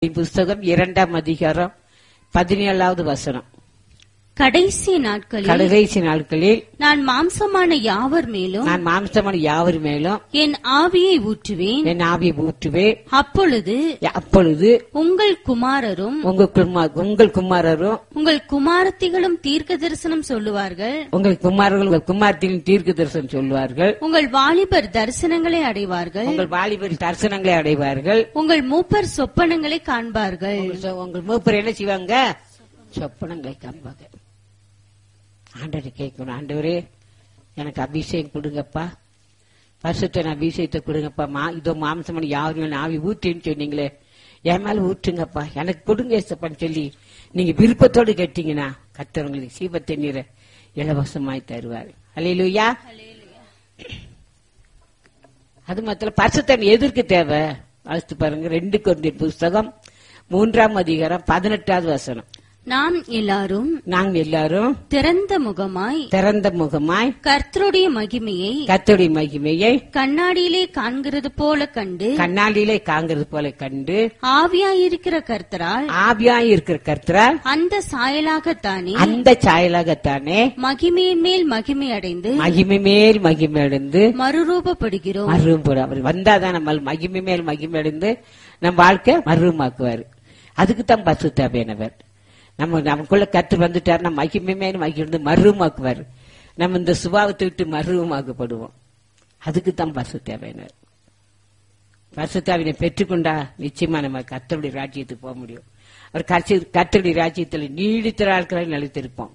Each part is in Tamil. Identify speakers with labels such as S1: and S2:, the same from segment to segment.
S1: புஸ்தகம் இரண்டாம் அதிகாரம் பதினேழாவது வசனம்
S2: கடைசி நாட்களில்
S1: கடைசி நாட்களில்
S2: நான் மாம்சமான யாவர் மேலும்
S1: நான் மாம்சமான யாவர் மேலும்
S2: என் ஆவியை ஊற்றுவேன்
S1: என் ஆவியை ஊற்றுவேன்
S2: அப்பொழுது
S1: அப்பொழுது
S2: உங்கள் குமாரரும்
S1: உங்கள் குமார் உங்கள் குமாரரும்
S2: உங்கள் குமாரத்திகளும் தீர்க்க தரிசனம் சொல்லுவார்கள்
S1: உங்கள் குமாரர்கள் உங்கள் குமாரத்தின் தீர்க்க தரிசனம் சொல்வார்கள்
S2: உங்கள் வாலிபர் தரிசனங்களை அடைவார்கள்
S1: உங்கள் வாலிபர் தரிசனங்களை அடைவார்கள்
S2: உங்கள் மூப்பர் சொப்பனங்களை காண்பார்கள்
S1: உங்கள் சொ- உங்கள் மூப்பர் என்ன செய்வாங்க சொப்பனங்களை காண்பாங்க ஆண்டவர் கேட்கணும் ஆண்டவரே எனக்கு அபிஷேகம் கொடுங்கப்பா பரிசுத்தன் அபிஷேகத்தை கொடுங்கப்பா மா இதோ மாம்சமன் யாரும் ஆவி ஊற்றின்னு சொன்னீங்களே என் மேல ஊற்றுங்கப்பா எனக்கு கொடுங்க ஏசப்பான்னு சொல்லி நீங்க விருப்பத்தோடு கேட்டீங்கன்னா கர்த்தர் உங்களுக்கு சீப தண்ணீரை இலவசமாய் தருவார் அல்லையிலுயா அது மாத்திரம் பரிசுத்தன் எதற்கு தேவை வாசித்து பாருங்க ரெண்டு கொண்டின் புஸ்தகம் மூன்றாம் அதிகாரம் பதினெட்டாவது வசனம்
S2: நாம் எல்லாரும்
S1: நாங்க எல்லாரும்
S2: திறந்த முகமாய்
S1: திறந்த முகமாய்
S2: கர்த்தருடைய மகிமையை
S1: கத்தோடைய மகிமையை
S2: கண்ணாடியிலே காண்கிறது போல கண்டு
S1: கண்ணாடியிலே காங்கிறது போல கண்டு
S2: ஆவியாயிருக்கிற கர்த்தரால்
S1: ஆவியாய் இருக்கிற கர்த்தரால்
S2: அந்த சாயலாகத்தானே
S1: அந்த சாயலாகத்தானே
S2: மகிமையின் மேல் மகிமை அடைந்து
S1: மகிமை மேல் மகிமை அடைந்து
S2: மறுரூபப்படுகிறோம்
S1: மருவம் போட அவர் வந்தாதான் நம்ம மகிமை மேல் மகிமை அடைந்து நம் வாழ்க்கை மருவமாக்குவார் அதுக்கு தான் பசு தேவையானவர் நம்ம நமக்குள்ள கத்து வந்துட்டார் நம்ம மகிமை மேல் மகிழ்ந்து மருவமாக்குவார் நம்ம இந்த சுபாவத்தை விட்டு மருவமாக்கப்படுவோம் அதுக்கு தான் பசு தேவையானவர் பரிசுத்தாவினை பெற்றுக்கொண்டா நிச்சயமா நம்ம கத்தருடைய ராஜ்யத்துக்கு போக முடியும் அவர் கர்த்தருடைய கத்தருடைய ராஜ்யத்தில் நீடித்த ஆட்களை நிலைத்திருப்போம்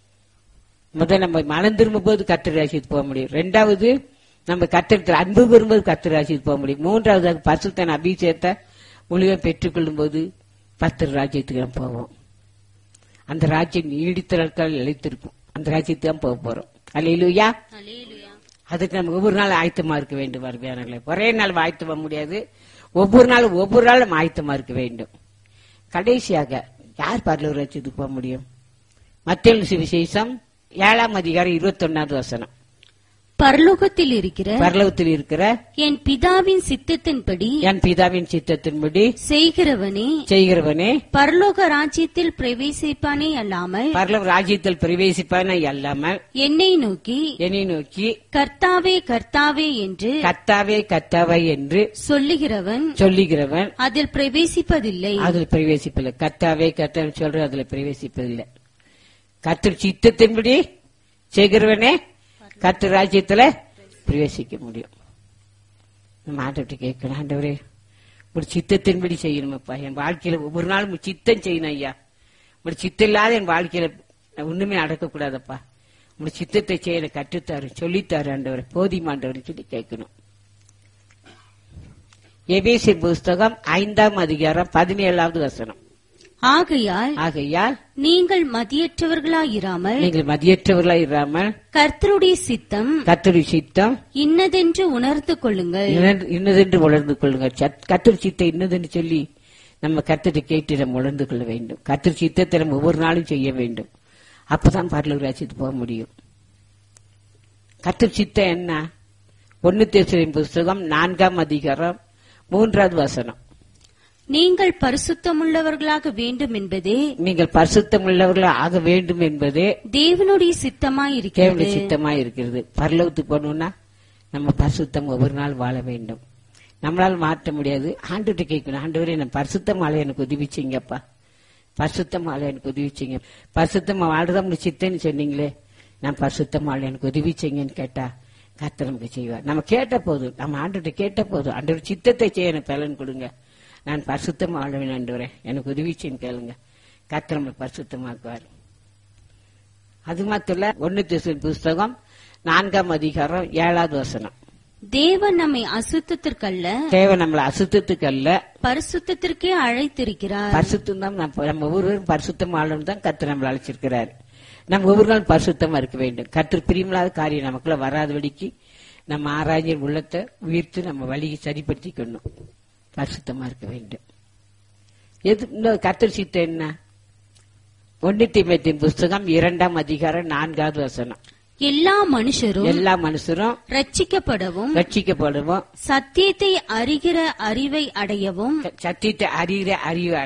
S1: முதல்ல நம்ம மனம் திரும்பும் போது கத்தர் ராசிக்கு போக முடியும் ரெண்டாவது நம்ம கத்திரத்தில் அன்பு பெறும்போது கத்தர் ராசிக்கு போக முடியும் மூன்றாவது பசுத்தன் அபிஷேகத்தை முழுவதும் பெற்றுக்கொள்ளும் போது பத்தர் ராஜ்யத்துக்கு நம்ம போவோம் அந்த ராஜ்யம் நீடித்த நாட்கள் நிலைத்திருக்கும் அந்த ராஜ்யத்துக்கு தான் போக போறோம் அல்லையிலுயா அதுக்கு நம்ம ஒவ்வொரு நாள் ஆயத்தமா இருக்க வேண்டும் வருவியானங்களே ஒரே நாள் ஆயத்தமா முடியாது ஒவ்வொரு நாளும் ஒவ்வொரு நாளும் ஆயத்தமா இருக்க வேண்டும் கடைசியாக யார் பரலூர் ராஜ்யத்துக்கு போக முடியும் மத்திய சுவிசேஷம் ஏழாம் அதிகாரம் இருபத்தொன்னாவது வசனம்
S2: பரலோகத்தில் இருக்கிற
S1: பரலோகத்தில் இருக்கிற
S2: என் பிதாவின் சித்தத்தின்படி
S1: என் பிதாவின் சித்தத்தின்படி
S2: செய்கிறவனே
S1: செய்கிறவனே
S2: பரலோக ராஜ்யத்தில் பிரவேசிப்பானே அல்லாமல்
S1: பரலோக ராஜ்யத்தில் பிரவேசிப்பான அல்லாமல்
S2: என்னை நோக்கி
S1: என்னை நோக்கி
S2: கர்த்தாவே கர்த்தாவே என்று
S1: கத்தாவே கத்தாவை என்று
S2: சொல்லுகிறவன்
S1: சொல்லுகிறவன்
S2: அதில் பிரவேசிப்பதில்லை
S1: அதில் பிரவேசிப்பதில்லை கத்தாவே கத்தாவை சொல்ற அதுல பிரவேசிப்பதில்லை கத்தர் சித்தத்தின்படி செய்கிறவனே கத்து ராஜ்யத்துல பிரவேசிக்க முடியும் நம்ம ஆண்டவர்கிட்ட கேட்கணும் ஆண்டவரே ஒரு சித்தத்தின்படி செய்யணுமப்பா என் வாழ்க்கையில ஒவ்வொரு நாளும் உம் சித்தம் செய்யணும் ஐயா ஒரு சித்தம் இல்லாத என் வாழ்க்கையில நான் ஒண்ணுமே நடக்கக்கூடாதப்பா உங்க சித்தத்தை செய்ய எனக்கு கற்றுத்தாரு சொல்லித்தாரு ஆண்டவரை போதிமாண்டவர் சொல்லி கேட்கணும் எபேசி புஸ்தகம் ஐந்தாம் அதிகாரம் பதினேழாவது வசனம்
S2: ஆகையால்
S1: ஆகையால்
S2: நீங்கள் மதியற்றவர்களாயிராமல்
S1: நீங்கள் மதியற்றவர்களாய் இராமல்
S2: கர்த்தருடைய சித்தம்
S1: கத்தரி சித்தம்
S2: இன்னதென்று உணர்ந்து கொள்ளுங்கள்
S1: இன்னது- இன்னதென்று உணர்ந்து கொள்ளுங்க கத்தரி சித்தம் இன்னதென்று சொல்லி நம்ம கத்தரை கேட்டு நம்ம உணர்ந்து கொள்ள வேண்டும் கத்தரி சித்தத்தை நம்ம ஒவ்வொரு நாளும் செய்ய வேண்டும் அப்பதான் பரலூர் ராஜ்யத்துக்கு போக முடியும் கத்தரி சித்தம் என்ன ஒன்னு தேசரின் புஸ்தகம் நான்காம் அதிகாரம் மூன்றாவது வசனம்
S2: நீங்கள் பரிசுத்தமுள்ளவர்களாக வேண்டும் என்பதே
S1: நீங்கள் பரிசுத்தம் உள்ளவர்களாக ஆக வேண்டும் என்பதே
S2: தேவனுடைய சித்தமாய்
S1: கேவல
S2: இருக்கிறது
S1: சித்தமா இருக்கிறது பரலோகத்துக்கு போகணும்னா நம்ம பரிசுத்தம் ஒவ்வொரு நாள் வாழ வேண்டும் நம்மளால மாற்ற முடியாது ஆண்டுகிட்ட கேட்கணும் ஆண்டவரே நான் பரிசுத்தம் வாழ எனக்கு உதவி செய்யுங்கப்பா பரிசுத்தம் வாழ எனக்கு உதவி செய்யுங்க பரிசுத்தமா வாழ்றதா உங்களுக்கு சித்தன்னு சொன்னீங்களே நான் பரிசுத்தம் வாழ எனக்கு உதவி செய்யுங்கன்னு கேட்டா கர்த்தர் நமக்கு செய்வார் நம்ம கேட்ட போதும் நம்ம ஆண்டுகிட்ட கேட்ட போதும் ஆண்டவர் சித்தத்தை செய்ய எனக்கு பலன் கொடுங்க நான் பரிசுத்தமா வாழவேன் ஆண்டவரே எனக்கு உதவி செய்யுன்னு கேளுங்க கர்த்தர் நம்மளை பரிசுத்தமாக்குவார் அது மாத்திரம் இல்ல ஒன்னு திசையின் புஸ்தகம் நான்காம் அதிகாரம் ஏழாவது வசனம்
S2: தேவன் நம்மை அசுத்தத்திற்கல்ல
S1: தேவை நம்மளை அசுத்தத்துக்கு அல்ல
S2: பரிசுத்தத்திற்கே அழைத்திருக்கிறார்
S1: பரிசுத்தம் தான் நம்ம நம்ம ஒவ்வொருவரும் பரிசுத்தம் ஆளும் தான் கத்து நம்மளை அழைச்சிருக்கிறார் நம்ம ஒவ்வொரு நாள் பரிசுத்தமா இருக்க வேண்டும் கத்து பிரியமில்லாத காரியம் நமக்குள்ள வராதபடிக்கு நம்ம ஆராய்ஞர் உள்ளத்தை உயிர்த்து நம்ம வழியை சரிப்படுத்திக்கணும் பரிசுத்தமா இருக்க வேண்டும் எது இன்னொரு கத்தர் சித்தம் என்ன ஒன்னு தீமத்தின் புஸ்தகம் இரண்டாம் அதிகாரம் நான்காவது வசனம்
S2: எல்லா மனுஷரும்
S1: எல்லா மனுஷரும்
S2: ரட்சிக்கப்படவும்
S1: ரட்சிக்கப்படுவோம்
S2: சத்தியத்தை அறிகிற அறிவை அடையவும்
S1: சத்தியத்தை அறிகிற அறிவு